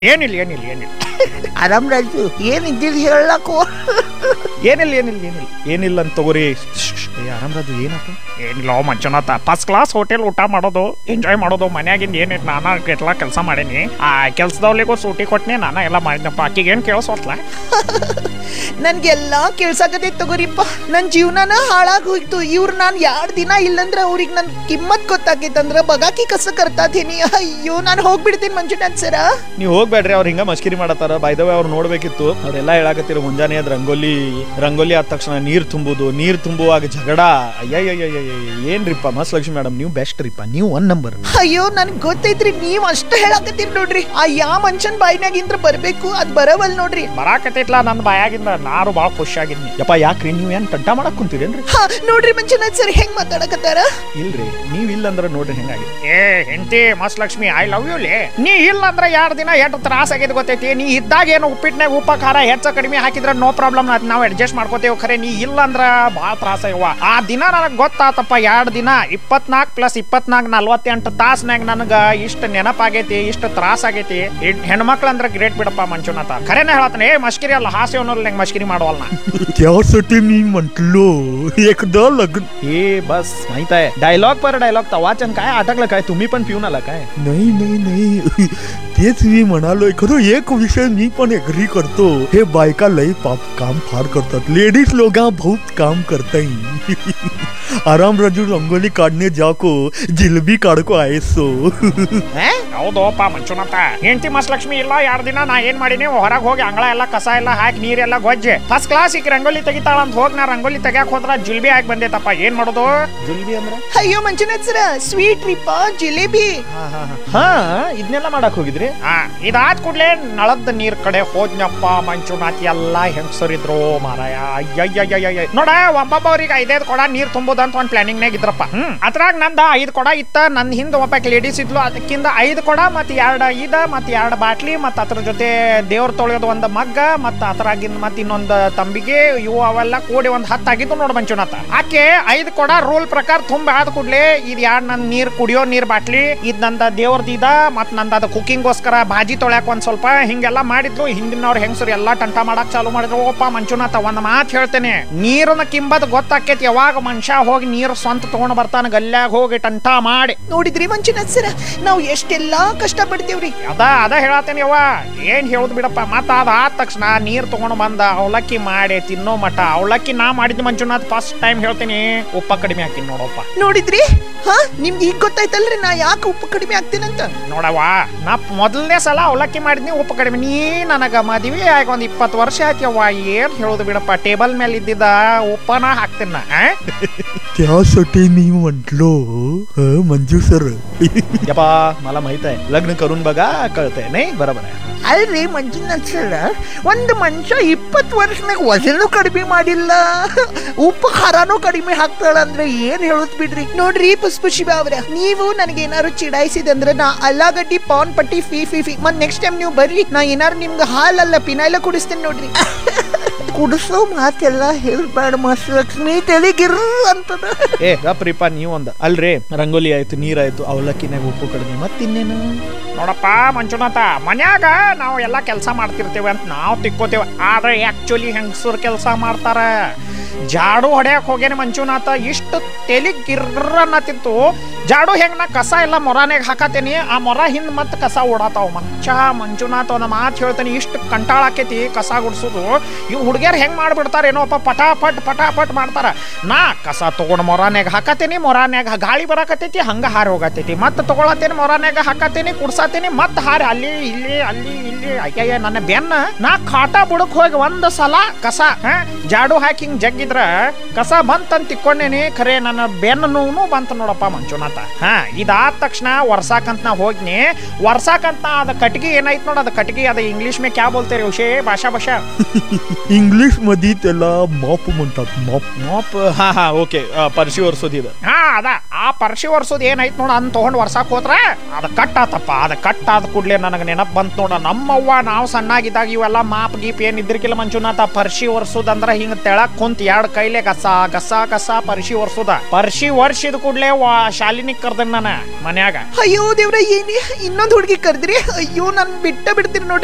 ಏನಿಲ್ಲ ಏನಿಲ್ಲ ಏನಿಲ್ಲ ಆರಾಮ್ ರಾಜು ಏನಿದ್ದೀರಿ ಹೇಳಕ್ಕೋ ಏನಿಲ್ಲ ಏನಿಲ್ಲ ಏನಿಲ್ಲ ಏನಿಲ್ಲ ಅಂತ ತಗೋರಿ ಏ ಆರಾಮ್ರದು ಏನಪ್ಪ ಏನಿಲ್ಲ ಮಂಚುನಾಥ ಫಸ್ಟ್ ಕ್ಲಾಸ್ ಹೋಟೆಲ್ ಊಟ ಮಾಡೋದು ಎಂಜಾಯ್ ಮಾಡೋದು ಮನ್ಯಾಗಿಂದ ಏನಿಲ್ಲ ನಾನ ಎಲ್ಲ ಕೆಲಸ ಮಾಡೀನಿ ಆ ಕೆಲ್ಸದವ್ಲಿಗೂ ಸೂಟಿ ಕೊಟ್ನಿ ನಾನ ಎಲ್ಲ ಮಾಡಿದ್ನಪ್ಪ ಆಕಿಗೆ ಏನು ಕೇಳಿಸೋತ್ಲ ನನ್ಗೆಲ್ಲ ಕೇಳ್ಸಾಕತೈತಿ ತಗೋರಿಪ್ಪ ನನ್ ಜೀವನನ ಹಾಳಾಗ್ ಹೋಯ್ತು ಇವ್ರು ನಾನ್ ಎರಡ್ ದಿನ ಇಲ್ಲಂದ್ರ ಅವ್ರಿಗೆ ನನ್ ಕಿಮ್ಮತ್ ಗೊತ್ತಾಗೈತಂದ್ರ ಬಗಾಕಿ ಕಸ ಕರ್ತಾತೀನಿ ಅಯ್ಯೋ ನಾನು ಹೋಗ್ಬಿಡ್ತೀನಿ ಮಂಜುನಾಥ್ ಸರ ನೀವು ಹೋಗ್ಬೇಡ್ರಿ ಅವ್ರು ಹಿಂಗ ಮಸ್ಕಿರಿ ಮಾಡತ್ತಾರ ಬೈದವ ಅವ್ರು ನೋಡ್ಬೇಕಿತ್ತು ಅವ್ರೆಲ್ಲ ಹೇಳಾಕತ್ತಿರ ಮುಂಜಾನೆ ಅದ್ ರಂಗೋಲಿ ರಂಗೋಲಿ ಆದ ತಕ್ಷಣ ನೀರ್ ತುಂಬುದು ನೀರ್ ತುಂಬುವಾಗ ಜಗಡ ಅಯ್ಯಯ್ಯಯ್ಯ ಏನ್ರಿಪ್ಪ ಮಸ್ ಲಕ್ಷ್ಮಿ ಮೇಡಮ್ ನೀವು ಬೆಸ್ಟ್ ರೀಪ ನೀವು ಒನ್ ನಂಬರ್ ಅಯ್ಯೋ ನನ್ಗ್ ಗೊತ್ತೈತ್ರಿ ನೀವ್ ಅಷ್ಟ ಹೇಳಾಕತ್ತೀರಿ ನೋಡ್ರಿ ಆ ಯಾ ಮನುಷ್ಯನ್ ಬಾಯಿನಾಗಿಂದ್ರ ಬರ್ಬೇಕು ಅದ್ ಬರವಲ್ ನೋಡ್ರಿ ಬರಾಕತೈತ್ಲ ನನ್ನ ಬಾಯಾಗಿಂದ ನಾನು ಭಾಳ ಖುಷಿಯಾಗಿದ್ನಿ ಯಪ್ಪ ಯಾಕ್ರಿ ನೀವು ಏನ್ ಟಂಟ ಮಾಡಕ್ ಕುಂತೀರೇನ್ರಿ ಹಾ ನೋಡ್ರಿ ಮಂಜುನಾಥ್ ಸರ್ ಹೆಂಗ್ ಮಾತಾಡಕತ್ತಾರ ಇಲ್ರಿ ನೀವ್ ಇಲ್ಲ ಅಂದ್ರೆ ನೋಡ್ರಿ ಹೆಂಗಾಗಿದೆ ಏ ಹೆಂಡತಿ ಮಸ್ ಲಕ್ಷ್ಮಿ ಐ ಲವ್ ಯು ಲೇ ನೀ ಇಲ್ಲ ಅಂದ್ರೆ ಎರಡು ದಿನ ಎಷ್ಟು ತ್ರಾಸ ಆಗೈತೆ ಗೊತ್ತೈತಿ ನೀ ಇದ್ದಾಗ ಏನು ಉಪ್ಪಿಟ್ನಾಗ ಉಪ್ಪ ಖಾರ ಹೆಚ್ಚ ಕಡಿಮೆ ಹಾಕಿದ್ರೆ ನೋ ಪ್ರಾಬ್ಲಮ್ ನಾವು ಅಡ್ಜಸ್ಟ್ ಮಾಡ್ಕೋತೇವೆ ಖರೆ ನೀ ಇಲ್ಲ ಅಂದ್ರ ಭಾಳ ತ್ರಾಸ ಇವ ಆ ದಿನ ನನಗೆ ಗೊತ್ತಾತಪ್ಪ ಎರಡು ದಿನ ಇಪ್ಪತ್ನಾಲ್ಕು ಪ್ಲಸ್ ಇಪ್ಪತ್ನಾಲ್ಕು ನಲ್ವತ್ತೆಂಟು ತಾಸ್ನಾಗ ನನಗ ಇಷ್ಟ ನೆನಪಾಗೈತಿ ಇಷ್ಟ ತ್ರಾಸ ಆಗೈತಿ ಇದ್ ಹೆಣ್ಮಕ್ಳು ಅಂದ್ರೆ ಗ್ರೇಟ್ ಬಿಡಪ್ಪ ಮಂಜುನಾಥ ಖರೇನೆ ಹೇಳತ್ತಾನೆ ಏ ಮಸ್ಕಿರಿ ಅಲ್ಲ ಹಾಸ್ಯ ಅನ್ನೋಲ್ಲ ನಂಗೆ ಮಸ್ಕಿರಿ ಮಾಡುವಲ್ಲ ನಾ त्यासाठी मी म्हंटलो एकदा लग्न हे बस माहित आहे डायलॉग पर डायलॉग तवाचन काय अटकलं काय तुम्ही पण पिऊन आला काय नाही नाही नाही तेच मी म्हणालोय खरं एक विषय मी पण एग्री करतो हे बायका लई पाप काम फार करतात लेडीज लोग बहुत काम करताय आराम राजू रंगोली काढणे जाको जिलबी काढको आहे सो ಹೌದೋಪ ಮಂಚುನಾಥ ಹೆಂಡತಿ ಮಸ್ ಲಕ್ಷ್ಮಿ ಇಲ್ಲ ಎರಡು ದಿನ ನಾ ಏನ್ ಮಾಡೀನಿ ಹೊರಗೆ ಹೋಗಿ ಅಂಗಳ ಎಲ್ಲ ಕಸ ಎಲ್ಲ ಹಾಕಿ ನೀರೆಲ್ಲ ಗೊಜ್ಜೆ ಫಸ್ಟ್ ಕ್ಲಾಸ್ ಈಗ ರಂಗೋಲಿ ತೆಗಿತಾಳ ಅಂತ ಹೋಗಿ ನಾ ರಂಗೋಲಿ ತೆಗಿಯಾಕ ಹೋದ್ರ ಜಿಲ್ಬಿ ಹಾಕಿ ಬಂದೈತಪ್ಪ ಏನ್ ಮಾಡೋದು ಜುಲ್ಬಿ ಅಂದ್ರೆ ಅಯ್ಯೋ ಮಂಜುನಾಥ್ ಸರ ಸ್ವೀಟ್ ರೀಪ ಜಿಲೇಬಿ ಹಾ ಇದನ್ನೆಲ್ಲ ಮಾಡಕ್ ಹೋಗಿದ್ರಿ ಆ ಇದಾದ್ ಕೂಡ್ಲೆ ನಳದ ನೀರ್ ಕಡೆ ಹೋದ್ನಪ್ಪ ಮಂಚುನಾಥ್ ಎಲ್ಲ ಹೆಂಗಸರಿದ್ರು ಮಾರಾಯ ಅಯ್ಯಯ್ಯಯ್ಯಯ್ಯ ನೋಡ ಒಬ್ಬೊಬ್ಬವ್ರಿಗೆ ಐದೈದು ಕೊಡ ನೀರ್ ತುಂಬುದಂತ ಒಂದ್ ಪ್ಲಾನಿಂಗ್ ನಾಗ ಇದ್ರಪ್ಪ ಹ್ಮ್ ಅದ್ರಾಗ ನಂದ ಐದ್ ಕೊಡ ಇತ್ತ ನನ್ ಹಿಂದ ಒಬ್ಬ ಲೇಡೀಸ್ ಇದ್ಲು ಅದಕ್ಕಿಂತ ಐದು ಕೊಡ ಮತ್ ಎರಡ್ ಇದ ಮತ್ ಎರಡ್ ಬಾಟ್ಲಿ ಮತ್ ಅದ್ರ ಜೊತೆ ದೇವ್ರ ತೊಳೆಯೋದು ಒಂದ್ ಮಗ್ಗ ಮತ್ ಅದ್ರಾಗಿಂದ ಮತ್ ಇನ್ನೊಂದ್ ತಂಬಿಗೆ ಇವು ಅವೆಲ್ಲ ಕೂಡಿ ಒಂದ್ ಹತ್ತು ಆಗಿದ್ದು ನೋಡ್ ಮಂಚುನಾಥ ಆಕೆ ಐದ್ ಕೊಡ ರೂಲ್ ಪ್ರಕಾರ ತುಂಬ ಆದ ಕೂಡ್ಲೆ ಇದ್ ಎರಡ್ ನನ್ ನೀರ್ ಕುಡಿಯೋ ನೀರ್ ಬಾಟ್ಲಿ ಇದ್ ನಂದ ದೇವ್ರದಿದ ಮತ್ ನಂದ ಅದ ಕುಕಿಂಗ್ಗೋಸ್ಕರ ಭಾಜಿ ತೊಳ್ಯಾಕ ಒಂದ್ ಸ್ವಲ್ಪ ಹಿಂಗೆಲ್ಲ ಮಾಡಿದ್ಲು ಹಿಂದಿನವ್ರ ಹೆಂಗಸರು ಎಲ್ಲಾ ಟಂಟ ಮಾಡಕ್ ಚಾಲು ಮಾಡಿದ್ರು ಓಪ ಮಂಚುನಾಥ ಒಂದ್ ಮಾತ್ ಹೇಳ್ತೇನೆ ನೀರನ್ನ ಕಿಂಬದ್ ಗೊತ್ತಾಕೇತಿ ಯಾವಾಗ ಮನುಷ್ಯ ಹೋಗಿ ನೀರು ಸ್ವಂತ ತಗೊಂಡ್ ಬರ್ತಾನ ಗಲ್ಯಾಗ ಹೋಗಿ ಟಂಟ ಮಾಡಿ ನೋಡಿದ್ರಿ ಮಂಜುನಾಥ್ ಸರ ನಾವು ಎಷ್ಟೆಲ್ಲಾ ಕಷ್ಟ ಪಡ್ತೇವ್ರಿ ಅದ ಅದ ಹೇಳತ್ತೇನೆ ಯವ್ವ ಏನ್ ಹೇಳುದು ಬಿಡಪ್ಪ ಮತ್ತ ಅದ ಆದ ತಕ್ಷಣ ನೀರ್ ತಗೊಂಡ್ ಬಂದ ಅವಲಕ್ಕಿ ಮಾಡಿ ತಿನ್ನೋ ಮಠ ಅವಲಕ್ಕಿ ನಾ ಮಾಡಿದ್ ಮಂಜುನಾಥ್ ಫಸ್ಟ್ ಟೈಮ್ ಹೇಳ್ತೀನಿ ಉಪ್ಪ ಕಡಿಮೆ ಹಾಕಿನಿ ನೋಡಪ್ಪ ನೋಡಿದ್ರಿ ಹಾ ನಿಮ್ಗೆ ಈಗ ಗೊತ್ತಾಯ್ತಲ್ರಿ ನಾ ಯಾಕೆ ಉಪ್ಪು ಕಡಿಮೆ ಆಗ್ತೀನಂತ ನೋಡವ್ವ ನಾ ಮೊದಲನೇ ಸಲ ಅವಲಕ್ಕಿ ಮಾಡಿದ್ನಿ ಉಪ್ಪು ಕಡಿಮೆ ನೀ ನನಗ ಮದ್ವಿ ಆಗ ಒಂದ್ ಇಪ್ಪತ್ತು ವರ್ಷ ಆಯ್ತವ್ವ ಏನ್ ಹೇಳುದು ಬಿಡಪ್ಪ ಟೇಬಲ್ ಮೇಲೆ ಇದ್ದಿದ್ದ ಉಪ್ಪನ ಹಾಕ್ತೀನಿ ನಾ ಆ? त्यासाठी मी म्हंटलो हं, मंजू सर यपा मला माहित आहे लग्न करून बघा कळतंय नाही बरोबर आहे ಅಲ್ರಿ ಮಂಜುನಾಥ್ ಸರ ಒಂದು ಮನುಷ್ಯ ಇಪ್ಪತ್ತು ವರ್ಷನಾಗ ವಜನು ಕಡಿಮೆ ಮಾಡಿಲ್ಲ ಉಪ್ಪು ಖಾರನೂ ಕಡಿಮೆ ಹಾಕ್ತಾಳಂದ್ರೆ ಏನ್ ಹೇಳುದ್ ಬಿಡ್ರಿ ನೋಡ್ರಿ ಪುಷ್ಪಶಿವ ಅವ್ರ ನೀವು ನನಗೆ ಏನಾರು ಚಿಡಾಯಿಸಿದಂದ್ರೆ ನಾ ಅಲ್ಲಾಗಡ್ಡಿ ಪಾನ್ ಪಟ್ಟಿ ಫೀ ಫೀ ಫೀ ಮತ್ ನೆಕ್ಸ್ಟ್ ಟೈಮ್ ನೀವು ಬರ್ರಿ ನಾ ಏನಾರು ನಿಮ್ಗೆ ಹಾಲಲ್ಲ ಪಿನಾಯ್ಲ ಕುಡಿಸ್ತೇನೆ ನೋಡ್ರಿ ಕುಡಿಸೋ ಮಾತೆಲ್ಲ ಹೇಳ್ಬೇಡ ಮಸ್ ಲಕ್ಷ್ಮಿ ತೆಲಿಗಿರ್ ಅಂತದ ಏ ಗಪ್ರಿಪ್ಪ ನೀವು ಒಂದ ಅಲ್ರಿ ರಂಗೋಲಿ ಆಯ್ತು ನೀರಾಯ್ತು ಅವಲಕ್ಕಿನಾಗ ಉಪ್ಪು ಕಡಿಮೆ ಮತ್ತಿನ್ನೇನು ನೋಡಪ್ಪ ಮಂಜುನಾಥ ಮನ್ಯಾಗ ನಾವು ಎಲ್ಲ ಕೆಲಸ ಮಾಡ್ತಿರ್ತೇವೆ ಅಂತ ನಾವು ತಿಕ್ಕೋತೇವೆ ಆದ್ರೆ ಆಕ್ಚುಲಿ ಹೆಂಗಸರು ಕೆಲಸ ಮಾಡ್ತಾರ ಜಾಡು ಹೊಡ್ಯಾಕ್ ಹೋಗೇನೆ ಮಂಜುನಾಥ ಇಷ್ಟು ತೆಲಿ ಗಿರ್ರನ್ನತಿತ್ತು ಜಾಡು ಹೆಂಗ್ ನಾ ಕಸ ಎಲ್ಲ ಮೊರಾನೆಗ್ ಹಾಕತೇನಿ ಆ ಮೊರ ಹಿಂದ್ ಮತ್ ಕಸ ಓಡಾತಾವ ಮಂಚ ಮಂಜುನಾಥ ಒಂದು ಮಾತು ಹೇಳ್ತೇನೆ ಇಷ್ಟು ಕಂಟಾಳ ಆಕೈತಿ ಕಸ ಗುಡ್ಸೋದು ಇವು ಹುಡುಗಿಯರ್ ಹೆಂಗ್ ಮಾಡ್ಬಿಡ್ತಾರೇನೋಪ್ಪ ಪಟಾಪಟ್ ಪಟಾಪಟ್ ಮಾಡ್ತಾರ ನಾ ಕಸ ತಗೊಂಡ್ ಮೊರಾನ್ಯಾಗ ಹಾಕತೇನಿ ಮೊರಾನ್ಯಾಗ ಗಾಳಿ ಬರಾಕತೈತಿ ಹಂಗ ಹಾರಿ ಹೋಗತೈತಿ ಮತ್ತೆ ತಗೊಳತೇನಿ ಮೊರಾನ್ಯಾಗ ಹಾಕತೇನಿ ಕುಡ್ಸಾತೇನಿ ಮತ್ ಹಾರಿ ಅಲ್ಲಿ ಇಲ್ಲಿ ಅಲ್ಲಿ ಇಲ್ಲಿ ಅಯ್ಯಯ್ಯ ನನ್ನ ಬೆನ್ನ ನಾ ಕಾಟ ಬುಡಕ್ ಹೋಗಿ ಒಂದ್ ಸಲ ಕಸ ಹಾ ಜಾಡು ಹಾಕಿ ಹಿಂಗ್ ಜಗ್ಗಿದ್ರ ಕಸ ಬಂತಂತ ತಿಕ್ಕೊಂಡೇನಿ ಖರೆ ನನ್ನ ಬೆನ್ನ ನೋವು ಬಂತ ನೋಡಪ್ಪ ಮಂಜುನಾಥ ಹಾ ಇದಾದ ತಕ್ಷಣ ವರ್ಸಾಕಂತ ನಾ ಹೋಗ್ನಿ ವರ್ಸಾಕಂತ ಅದ ಕಟ್ಗಿ ಏನಾಯ್ತು ನೋಡ ಅದ ಕಟ್ಗಿ ಅದ ಇಂಗ್ಲಿಷ್ ಮೇ ಕ್ಯಾ ಬೋಲ್ತೇರಿ ವಿಷಯ ಭಾಷಾ ಭಾಷಾ इंग्लिश मध्ये त्याला मॉप म्हणतात मॉप मॉप हा हा ओके परशी वर्षोदिದ ಹಾ ಅದ ಆ ಪರ್ಶಿ ವರ್ಷದ ಏನಾಯ್ತು ನೋಡ ಅನ್ ತಗೊಂಡ್ ವರ್ಸಾಕ್ ಹೋದ್ರ ಅದ ಕಟ್ ಆತಪ್ಪ ಅದ ಕಟ್ ಆದ ಕೂಡ್ಲೆ ನನಗೆ ನೆನಪ್ ಬಂತ್ ನೋಡ ನಮ್ಮವ್ವ ನಾವು ಸಣ್ಣಾಗಿದ್ದಾಗ ಇವೆಲ್ಲ ಮಾಪ್ ಗೀಪ್ ಏನ್ ಇದ್ರಿಕಿಲ್ಲ ಮಂಜುನಾಥ ಪರ್ಶಿ ವರ್ಷದ ಅಂದ್ರ ಹಿಂಗ ತೆಳಕ್ ಕುಂತ ಎರಡ್ ಕೈಲೆ ಕಸ ಕಸ ಕಸ ಪರ್ಶಿ ಒರ್ಸುದ ಪರ್ಶಿ ವರ್ಷಿದ ಕೂಡ್ಲೆ ವಾ ಶಾಲಿನಿಗ್ ಕರ್ದನ್ ನಾನ ಮನ್ಯಾಗ ಅಯ್ಯೋ ದೇವ್ರ ಏನಿ ಇನ್ನೊಂದು ಹುಡುಗಿ ಕರೆದ್ರಿ ಅಯ್ಯೋ ನನ್ ಬಿಟ್ಟ ಬಿಡ್ತೀರಿ ನೋಡಿ